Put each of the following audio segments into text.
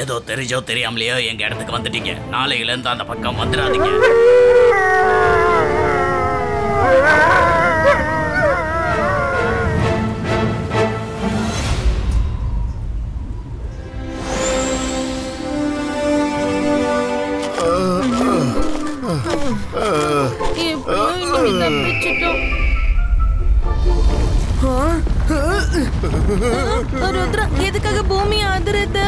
ஏதோ தெரிஞ்சோ தெரியாமலையோ எங்க இடத்துக்கு வந்துட்டீங்க நாளையில இருந்து அந்த பக்கம் வந்துடாதீங்க எப்படியோ இன்னைக்கு தப்பிச்சிட்டோம் ஆ, ருத்ரா எதுக்காக பூமி அதிருது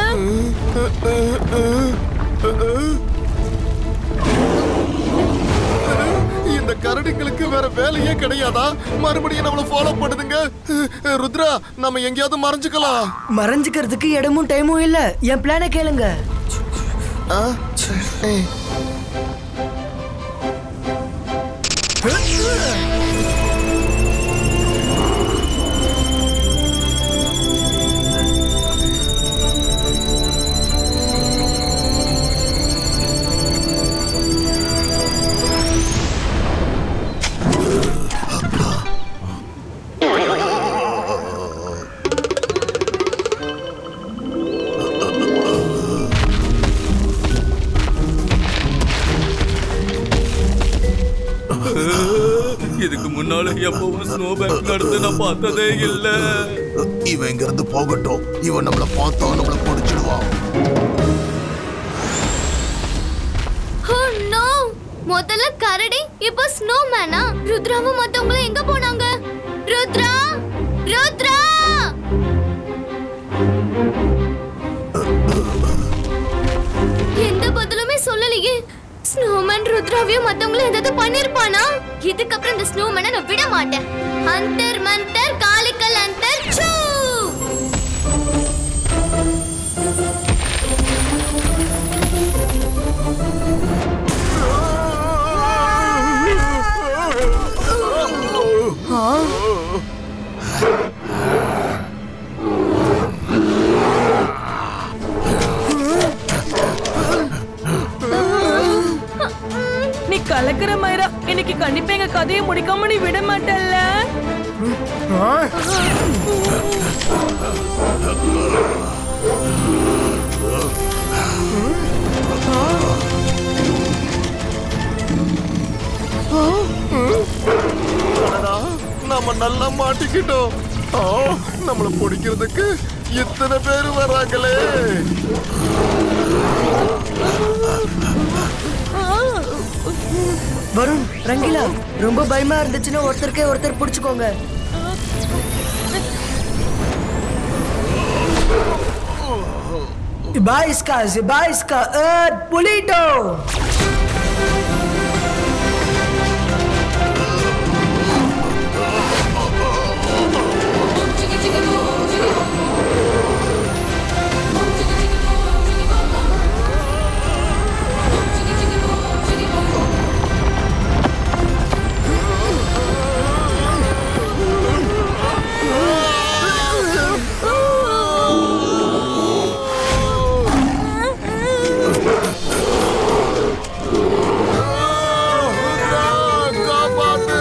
இந்த கரடிகளுக்கு வேற வேலையே கிடையாதா மறுபடியும் நம்மள ஃபாலோ பண்ணுதுங்க ருத்ரா நம்ம எங்கேயாவது மறைஞ்சுக்கலாம் மறைஞ்சுக்கிறதுக்கு இடமும் டைமும் இல்ல என் பிளானை கேளுங்க ஆ? ஏய். இதுக்கு முன்னால எப்பவும் ஸ்னோ பேங்க் நடந்து நான் பார்த்ததே இல்ல இவன் இங்க இருந்து போகட்டும் இவன் நம்மள பார்த்தா நம்மள பிடிச்சிடுவான் ஓ நோ முதல்ல கரடி இப்போ ஸ்னோமேனா ருத்ராவும் மத்தவங்களும் எங்க போனாங்க ருத்ரா ருத்ரா எந்த பதிலுமே சொல்லலையே ஸ்னோமேன் ருத்ராவையும் மத்தவங்களும் ஏதாவது பண்ணிருப்பானா இதுக்கப்புறம் இந்த ஸ்னோமேனை நான் விட மாட்டேன் அந்தர் மந்தர் காலிக்கல் அந்தர் சூ நீ கலக்கிற மயிரா இன்னைக்கு கண்டிப்பா எங்க கதையை முடிக்காம நீ விட மாட்டல்ல அடடா, நம்ம நல்லா மாட்டிக்கிட்டோம் ஆ, நம்மள பிடிக்கிறதுக்கு இத்தனை பேர் வராங்களே வருண் ரங்கிலா ரொம்ப பயமா இருந்துச்சுன்னா ஒருத்தருக்கே ஒருத்தர் பிடிச்சுக்கோங்க Zibaiska, Zibaiska, Earth, Pulito! காப்பாத்து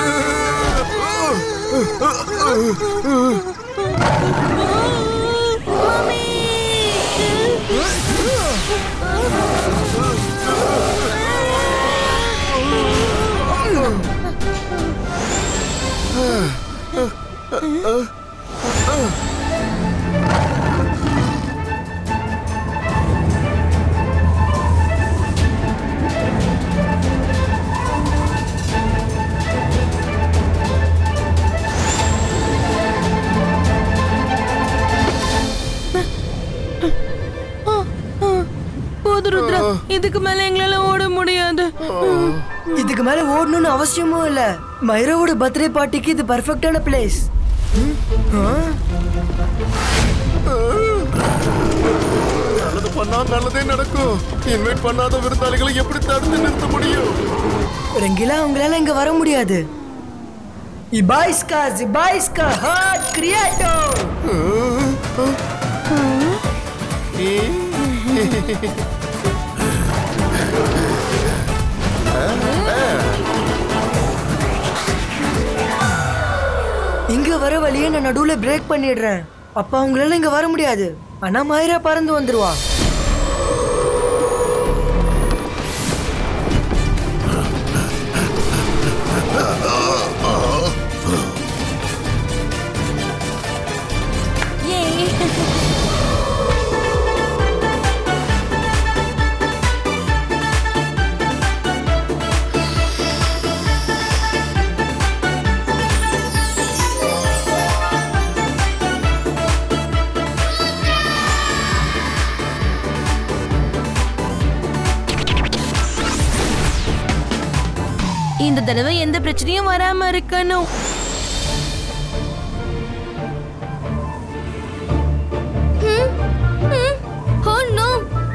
போது ருத்ரா இதுக்கு மேல எங்களால ஓட முடியாது இதுக்கு மேல ஓடணும்னு அவசியமும் இல்ல மைரோவோட பர்த்டே பார்ட்டிக்கு இது பர்ஃபெக்டான பிளேஸ் நல்லது பண்ணா நல்லதே நடக்கும் இன்வைட் பண்ணாத விருந்தாளிகளை எப்படி தடுத்து நிறுத்த முடியும் ரங்கிலா உங்களால இங்க வர முடியாது இபாய்ஸ்கா ஜிபாய்ஸ்கா ஹார்ட் கிரியேட்டோ இங்க வர வழியை நான் நடுவுல பிரேக் பண்ணிடுறேன் அப்ப அவங்களால இங்க வர முடியாது ஆனா மாயிரா பறந்து வந்துருவா இந்த தடவை எந்த பிரச்சனையும் வராம இருக்கணும் ஓ நோ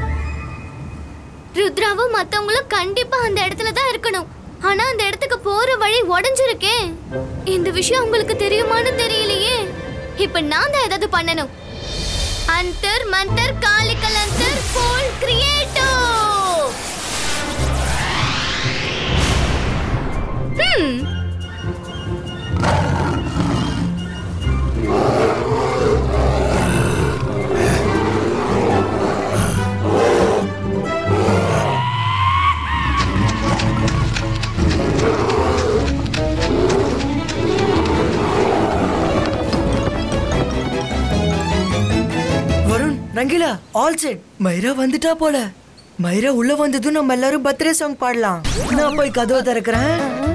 ருத்ராவும் மத்தவங்களும் கண்டிப்பா அந்த இடத்துல தான் இருக்கணும் ஆனா அந்த இடத்துக்கு போற வழி உடைஞ்சிருக்கே இந்த விஷயம் உங்களுக்கு தெரியுமான்னு தெரியலையே இப்ப நான் தான் ஏதாவது பண்ணணும் அந்தர் மந்தர் காலிக்கல் அந்தர் போல் கிரியேட்டோ ஹம் வருண் ரங்கிலா ஆல் செட் மைரா வந்துட்டா போல மைரா உள்ள வந்ததும் நம்ம எல்லாரும் பர்த்டே சாங் பாடலாம் நான் போய் கதவை திறக்கிறேன்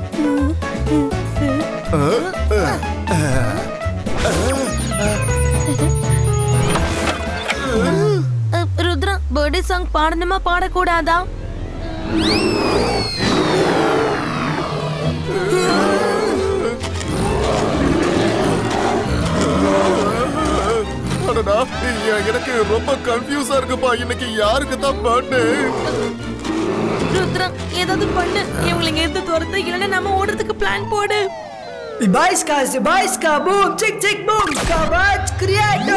அ, ருத்ரா பர்த்டே சாங் பாடணுமா பாடக்கூடாதா அடடா எ- எனக்கு ரொம்ப கன்ஃபியூஸா இருக்குப்பா இன்னைக்கு யாருக்கு தான் பர்த்டே ருத்ரா ஏதாவது பண்ணு இவங்களை இங்க இருந்து துரத்து இல்லைன்னா நம்ம ஓடுறதுக்கு பிளான் போடு Baisca, Baisca, boom, chick, chick, boom, Kavach Creato!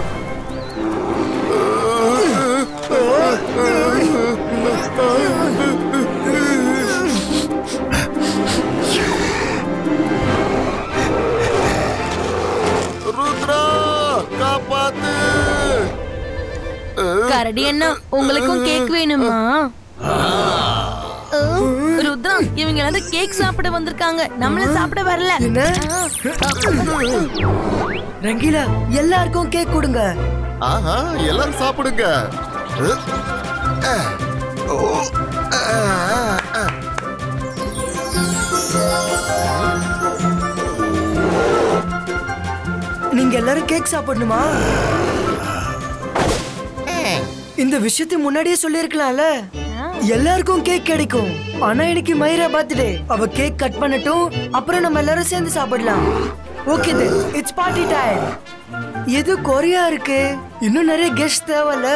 Rudra காப்பாத்து கரடி என்ன உங்களுக்கும் கேக் வேணுமா ஓ, ருத்ரா இவங்க எல்லாரும் கேக் சாப்பிட வந்திருக்காங்க நம்மள சாப்பிட வரல என்ன ரங்கீலா எல்லாருக்கும் கேக் கொடுங்க ஆஹா எல்லாரும் சாப்பிடுங்க அ, அ, ஓ, அ, அ, அ. நீங்க எல்லாரும் கேக் சாப்பிடணுமா இந்த விஷயத்தை முன்னாடியே சொல்லிருக்கலாம்ல எல்லாருக்கும் கேக் கிடைக்கும் ஆனா இன்னைக்கு மைரா பர்த்டே அவ கேக் கட் பண்ணட்டும் அப்புறம் நம்ம எல்லாரும் சேர்ந்து சாப்பிடலாம் ஓகே இட்ஸ் பார்ட்டி டைம் எது கொரியா இருக்கு இன்னும் நிறைய கெஸ்ட் தேவையில்ல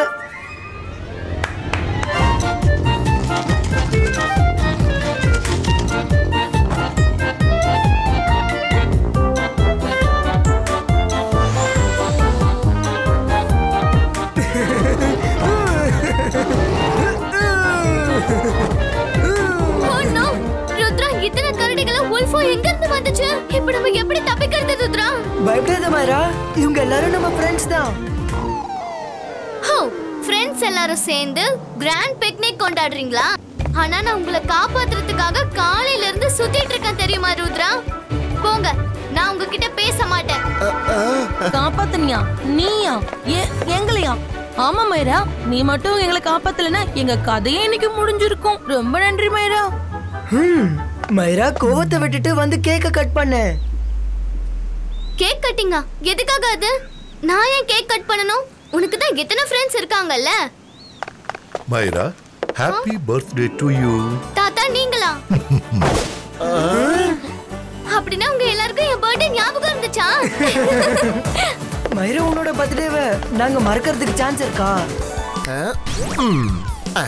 ஓ நோ ருத்ரா இத்தனை கரடிகளும் உல்ஃபோ எங்க இருந்து வந்துச்சு இப்போ நம்ம எப்படி தப்பிக்கிறது ருத்ரா பயப்படாத மைரா இவங்க எல்லாரும் நம்ம ஃப்ரெண்ட்ஸ் தான் ஹோ ஃப்ரெண்ட்ஸ் எல்லாரும் சேர்ந்து கிராண்ட் பிக்னிக் கொண்டாடுறீங்களா ஆனா நான் உங்களை காப்பாத்துறதுக்காக காலையில இருந்து சுத்திட்டு இருக்கேன் தெரியுமா ருத்ரா போங்க நான் உங்ககிட்ட பேச மாட்டேன் காப்பாத்துனியா நீயா ஏ எங்களையா ஆமா மைரா நீ மட்டும் எங்களை காப்பாத்தலனா எங்க கதையே இன்னைக்கு முடிஞ்சிருக்கும் ரொம்ப நன்றி மைரா ஹம் மைரா கோவத்தை விட்டுட்டு வந்து கேக்க கட் பண்ணு கேக் கட்டிங்கா எதுக்காக அது நான் ஏன் கேக் கட் பண்ணணும் உனக்கு தான் எத்தனை ஃப்ரெண்ட்ஸ் இருக்காங்கல்ல Myra happy birthday to you தாத்தா நீங்களா அப்படின்னா உங்க எல்லாருக்கும் என் பர்த்டே ஞாபகம் இருந்துச்சா மைரா உன்னோட பர்த்டேவை நாங்க மறக்கிறதுக்கு சான்ஸ் இருக்கா அ, ம், அ.